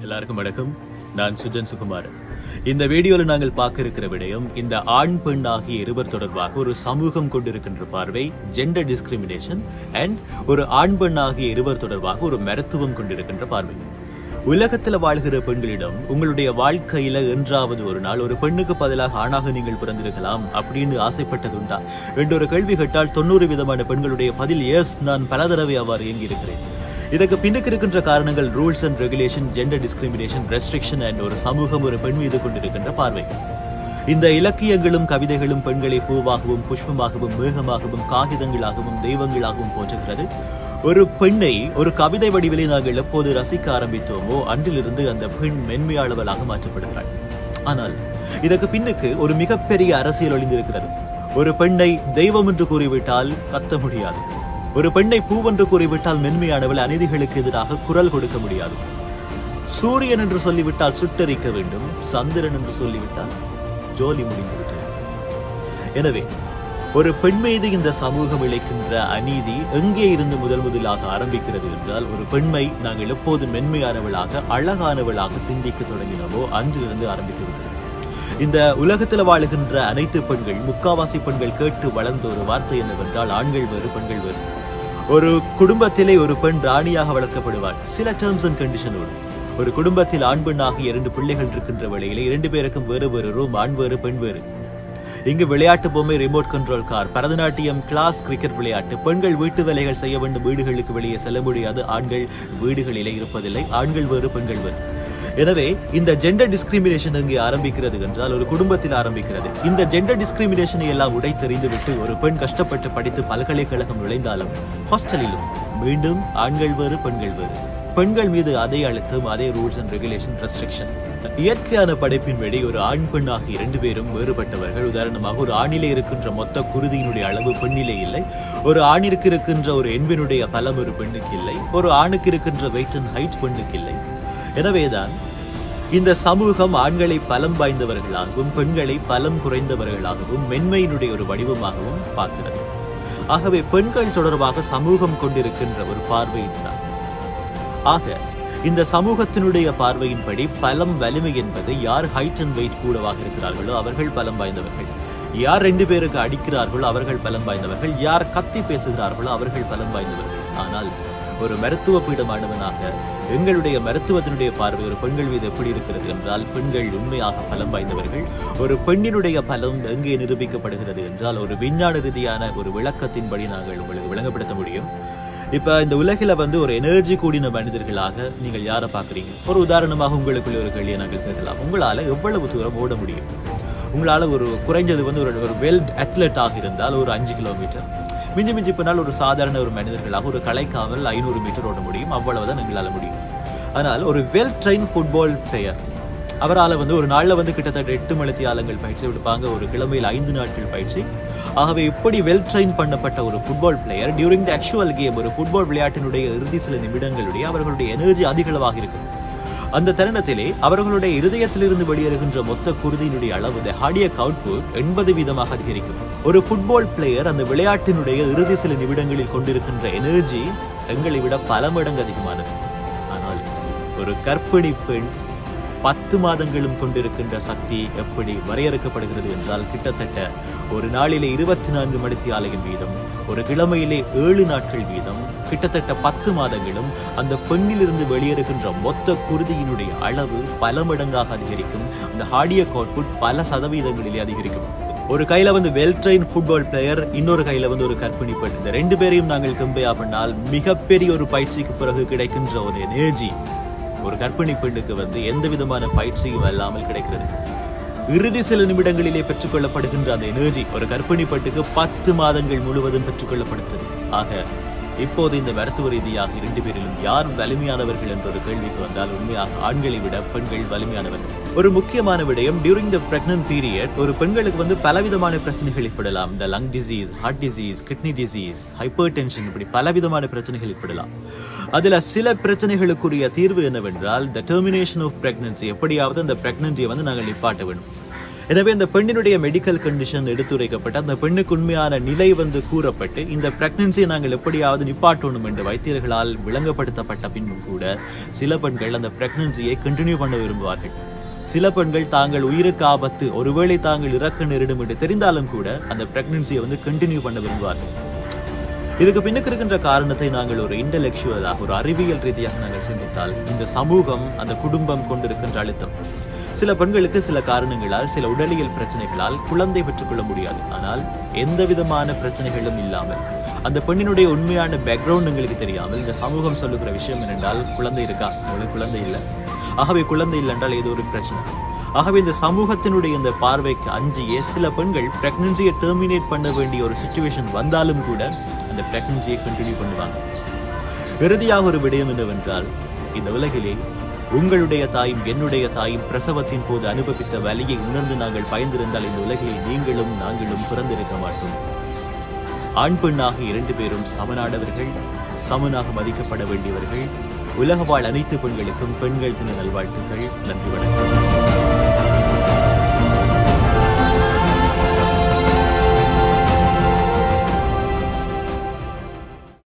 எல்லாருக்கும் வணக்கம் நான் சுஜன் சுகுமார் இந்த வீடியோல நாங்கள் பார்க்க இருக்கிற விடயம் இந்த ஆண் பெண் ஆகிய இருவர் தொடர்பாக ஒரு சமூகம் கொண்டிருக்கின்ற பார்வை ஜெண்டர் டிஸ்கிரிமினேஷன் அண்ட் ஒரு ஆண் பெண் ஆகிய இருவர் தொடர்பாக ஒரு மருத்துவம் கொண்டிருக்கின்ற பார்வை உலகத்துல வாழ்கிற பெண்களிடம் உங்களுடைய வாழ்க்கையில என்றாவது ஒரு நாள் ஒரு பெண்ணுக்கு பதிலாக ஆணாக நீங்கள் பிறந்திருக்கலாம் அப்படின்னு ஆசைப்பட்டதுண்டா என்ற ஒரு கேள்வி கேட்டால் தொண்ணூறு விதமான பெண்களுடைய பதில் எஸ் நான் பல தடவை அவ்வாறு இயங்கி இருக்கிறேன் இதற்கு பின்னுக்கு இருக்கின்ற காரணங்கள் rules and regulation gender discrimination restriction and ஒரு சமூகம் ஒரு பெண் மீது கொண்டிருக்கின்ற பார்வை இந்த இலக்கியங்களும் கவிதைகளும் பெண்களை பூவாகவும் புஷ்பமாகவும் மேகமாகவும் காகிதங்களாகவும் தெய்வங்களாகவும் போற்றுகிறது ஒரு பெண்ணை ஒரு கவிதை வடிவிலே நாங்கள் எப்போது ரசிக்க ஆரம்பித்தோமோ அன்றிலிருந்து அந்த பெண் மென்மையாளவளாக மாற்றப்படுகிறாள் ஆனால் இதற்கு பின்னுக்கு ஒரு மிகப்பெரிய அரசியல் ஒளிந்திருக்கிறது ஒரு பெண்ணை தெய்வம் என்று கூறிவிட்டால் கத்த முடியாது ஒரு பெண்ணை பூவென்று கூறிவிட்டால் மென்மையானவள் அநீதிகளுக்கு எதிராக குரல் கொடுக்க முடியாது சூரியன் என்று சொல்லிவிட்டால் சுட்டரிக்க வேண்டும் சந்திரன் என்று சொல்லிவிட்டால் ஜோலி முடிந்துவிட்டது எனவே ஒரு பெண் மீது இந்த சமூகம் இழைக்கின்ற அநீதி எங்கே இருந்து முதல் முதலாக ஆரம்பிக்கிறது என்றால் ஒரு பெண்மை நாங்கள் எப்போது மென்மையானவளாக அழகானவளாக சிந்திக்க தொடங்கினோமோ அன்றிலிருந்து ஆரம்பித்து விட்டது இந்த உலகத்துல வாழுகின்ற அனைத்து பெண்கள் முக்காவாசி பெண்கள் கேட்டு வளர்ந்த ஒரு வார்த்தை என்னவென்றால் ஆண்கள் வேறு பெண்கள் வேறு ஒரு குடும்பத்திலே ஒரு பெண் ராணியாக வளர்க்கப்படுவாள் சில டேர்ம்ஸ் அண்ட் கண்டிஷனோடு ஒரு குடும்பத்தில் ஆண் பெண் ஆகிய இரண்டு பிள்ளைகள் இருக்கின்ற வேளையிலே இரண்டு பேருக்கும் வேறு வேறு ரூம் ஆண் வேறு பெண் வேறு இங்கு விளையாட்டு பொம்மை remote control car Bharatanatyam class cricket விளையாட்டு பெண்கள் வீட்டு வேலைகள் செய்ய வேண்டும் வீடுகளுக்கு வெளியே செல்ல முடியாது ஆண்கள் வீடுகளிலே இருப்பதில்லை ஆண்கள் வேறு பெண்கள் வேறு எனவே இந்த ஜெண்டர் டிஸ்கிரிமினேஷன் இங்கே ஆரம்பிக்கிறது என்றால் ஒரு குடும்பத்தில் ஆரம்பிக்கிறது இந்த ஜெண்டர் டிஸ்கிரிமினேஷனை எல்லாம் உடைத்தெறிந்து விட்டு ஒரு பெண் கஷ்டப்பட்டு படித்து பல்கலைக்கழகம் நுழைந்தாலும் ஹாஸ்டலிலும் மீண்டும் ஆண்கள் வேறு பெண்கள் வேறு பெண்கள் மீது அதே அழுத்தம் அதே ரூல்ஸ் அண்ட் ரெகுலேஷன் ரெஸ்ட்ரிக்ஷன் இயற்கையான படைப்பின் வழி ஒரு ஆண் பெண் ஆகிய இரண்டு பேரும் வேறுபட்டவர்கள் உதாரணமாக ஒரு ஆணிலே இருக்கின்ற மொத்த குருதியினுடைய அளவு பெண்ணிலே இல்லை ஒரு ஆணிற்கு இருக்கின்ற ஒரு எண்பினுடைய பலம் ஒரு பெண்ணுக்கு இல்லை ஒரு ஆணுக்கு இருக்கின்ற வெயிட் அண்ட் ஹைட் பெண்ணுக்கு இல்லை எனவேதான் இந்த சமூகம் ஆண்களை பலம் வாய்ந்தவர்களாகவும் பெண்களை பலம் குறைந்தவர்களாகவும் மென்மையினுடைய ஒரு வடிவமாகவும் பார்க்கிறது ஆகவே பெண்கள் தொடர்பாக சமூகம் கொண்டிருக்கின்ற ஒரு பார்வை இதுதான் ஆக இந்த சமூகத்தினுடைய பார்வையின்படி பலம் வலிமை என்பது யார் ஹைட் அண்ட் வெயிட் கூடவாக இருக்கிறார்களோ அவர்கள் பலம் வாய்ந்தவர்கள் யார் ரெண்டு பேருக்கு அடிக்கிறார்களோ அவர்கள் பலம் வாய்ந்தவர்கள் யார் கத்தி பேசுகிறார்களோ அவர்கள் பலம் வாய்ந்தவர்கள் ஆனால் ஒரு மருத்துவ பீடமானவனாக எங்களுடைய மருத்துவத்தினுடைய பார்வை ஒரு பெண்கள் மீது எப்படி இருக்கிறது என்றால் பெண்கள் உண்மையாக பலம் வாய்ந்தவர்கள் ஒரு பெண்ணினுடைய பலம் எங்கே நிரூபிக்கப்படுகிறது என்றால் ஒரு விஞ்ஞான ரீதியான ஒரு விளக்கத்தின்படி நாங்கள் உங்களுக்கு விளங்கப்படுத்த முடியும் இப்ப இந்த உலகில வந்து ஒரு எனர்ஜி கூடின மனிதர்களாக நீங்கள் யாரை பாக்குறீங்க ஒரு உதாரணமாக உங்களுக்குள்ள ஒரு கேள்வியை நாங்கள் கேட்கலாம் உங்களால எவ்வளவு தூரம் ஓட முடியும் உங்களால ஒரு குறைஞ்சது வந்து ஒரு ஒரு வெல் அத்லெட் ஆக இருந்தால் ஒரு அஞ்சு கிலோமீட்டர் மிஞ்சி மிஞ்சி போனால் ஒரு சாதாரண ஒரு மனிதர்களாக ஒரு கலைக்காமல் ஐநூறு மீட்டர் ஓட முடியும் அவ்வளவுதான் எங்களால முடியும் ஆனால் ஒரு வெல் ட்ரெயின் ஃபுட்பால் பிளேயர் அவரால் வந்து ஒரு நாளில் வந்து கிட்டத்தட்ட எட்டு மணித்தியாலங்கள் பயிற்சி விடுப்பாங்க ஒரு கிழமையில் ஐந்து நாட்கள் பயிற்சி ஆகவே இப்படி வெல் ட்ரெயின் பண்ணப்பட்ட ஒரு football player during the actual game ஒரு ஃபுட்பால் விளையாட்டினுடைய இறுதி சில நிமிடங்களுடைய அவர்களுடைய எனர்ஜி அதிகளவாக இருக்கும் அந்த தருணத்திலே அவர்களுடைய இருதயத்திலிருந்து வெளியேறுகின்ற மொத்த குருதியினுடைய அளவு த ஹார்டியக் அவுட்புட் எண்பது வீதமாக அதிகரிக்கும் ஒரு ஃபுட்பால் பிளேயர் அந்த விளையாட்டினுடைய இறுதி சில நிமிடங்களில் கொண்டிருக்கின்ற எனர்ஜி எங்களை விட பல மடங்கு அதிகமானது ஆனால் ஒரு கர்ப்பிணி பெண் பத்து மாதங்களும் கொண்டிருக்கின்ற சக்தி எப்படி வரையறுக்கப்படுகிறது என்றால் கிட்டத்தட்ட ஒரு நாளிலே இருபத்தி நான்கு மணித்தியாலையின் வீதம் ஒரு கிழமையிலே ஏழு நாட்கள் வீதம் கிட்டத்தட்ட பத்து மாதங்களும் அந்த பெண்ணிலிருந்து வெளியேறுகின்ற மொத்த குருதியினுடைய அளவு பல மடங்காக அதிகரிக்கும் அந்த ஹார்டியக் அவுட்புட் பல சதவீதங்களிலே அதிகரிக்கும் ஒரு கையில வந்து வெல் ட்ரெயின் ஃபுட்பால் பிளேயர் இன்னொரு கையில வந்து ஒரு கற்பிணி பெண் இந்த ரெண்டு பேரையும் நாங்கள் கம்பையா பண்ணால் மிகப்பெரிய ஒரு பயிற்சிக்கு பிறகு கிடைக்கின்ற ஒரு எனர்ஜி ஒரு கர்ப்பிணி பெண்ணுக்கு வந்து எந்த விதமான பயிற்சியும் இல்லாமல் கிடைக்கிறது இறுதி சில நிமிடங்களிலே பெற்றுக்கொள்ளப்படுகின்ற அந்த எனர்ஜி ஒரு கர்ப்பிணி பெட்டுக்கு பத்து மாதங்கள் முழுவதும் பெற்றுக்கொள்ளப்படுகிறது ஆக இப்போது இந்த மருத்துவ ரீதியாக இரண்டு பேரிலும் யார் வலிமையானவர்கள் என்ற ஒரு கேள்விக்கு வந்தால் உண்மையாக ஆண்களை விட பெண்கள் வலிமையானவர்கள் ஒரு முக்கியமான விடயம் டியூரிங் த பிரெக்னன்ட் பீரியட் ஒரு பெண்களுக்கு வந்து பலவிதமான பிரச்சனைகள் ஏற்படலாம் இந்த lung disease heart disease kidney disease hypertension இப்படி பலவிதமான பிரச்சனைகள் ஏற்படலாம் அதுல சில பிரச்சனைகளுக்குரிய தீர்வு என்னவென்றால் த டெர்மினேஷன் ஆஃப் பிரெக்னன்சி எப்படியாவது அந்த பிரெக்னன்சியை வந்து நாங்கள் நிப்பாட்ட வேண்டும் எனவே அந்த பெண்ணினுடைய மெடிக்கல் கண்டிஷன் எடுத்துரைக்கப்பட்டு அந்த பெண்ணுக்கு உண்மையான நிலை வந்து கூறப்பட்டு இந்த பிரெக்னன்சியை நாங்கள் எப்படியாவது நிப்பாட்டணும் என்று வைத்தியர்களால் விளங்கப்படுத்தப்பட்ட பின்பும் கூட சில பெண்கள் அந்த பிரெக்னன்சியை கண்டினியூ பண்ண விரும்புவார்கள் சில பெண்கள் தாங்கள் உயிருக்கு ஆபத்து ஒருவேளை தாங்கள் இறக்க நேரிடும் என்று தெரிந்தாலும் கூட அந்த பிரெக்னன்சியை வந்து கண்டினியூ பண்ண விரும்புவார்கள் இதுக்கு பின்னுக்கு இருக்கின்ற காரணத்தை நாங்கள் ஒரு இன்டலெக்சுவலாக ஒரு அறிவியல் ரீதியாக நாங்கள் சிந்தித்தால் இந்த சமூகம் அந்த குடும்பம் கொண்டிருக்கின்ற அழுத்தம் சில பெண்களுக்கு சில காரணங்களால் சில உடலியல் பிரச்சனைகளால் குழந்தை பெற்றுக்கொள்ள முடியாது ஆனால் எந்த விதமான பிரச்சனைகளும் இல்லாமல் அந்த பெண்ணினுடைய உண்மையான பேக்ரவுண்ட் எங்களுக்கு தெரியாமல் இந்த சமூகம் சொல்லுகிற விஷயம் என்னென்றால் குழந்தை இருக்கா உங்களுக்கு குழந்தை இல்லை ஆகவே குழந்தை இல்லை என்றால் ஏதோ ஒரு பிரச்சனை ஆகவே இந்த சமூகத்தினுடைய இந்த பார்வைக்கு அஞ்சியே சில பெண்கள் பிரெக்னன்சியை டெர்மினேட் பண்ண வேண்டிய ஒரு சுச்சுவேஷன் வந்தாலும் கூட அந்த பிரெக்னன்சியை கண்டினியூ பண்ணுவாங்க இறுதியாக ஒரு விடயம் என்னவென்றால் இந்த உலகிலே உங்களுடைய தாயும் என்னுடைய தாயும் பிரசவத்தின் போது அனுபவித்த வலியை உணர்ந்து நாங்கள் பயந்திருந்தால் இந்த உலகிலே நீங்களும் நாங்களும் பிறந்திருக்க மாட்டோம் ஆண் பெண்ணாக இரண்டு பேரும் சமனானவர்கள் சமனாக மதிக்கப்பட வேண்டியவர்கள் உலக வாழ் அனைத்து பெண்களுக்கும் பெண்கள் தின நல்வாழ்த்துக்கள் நன்றி வணக்கம்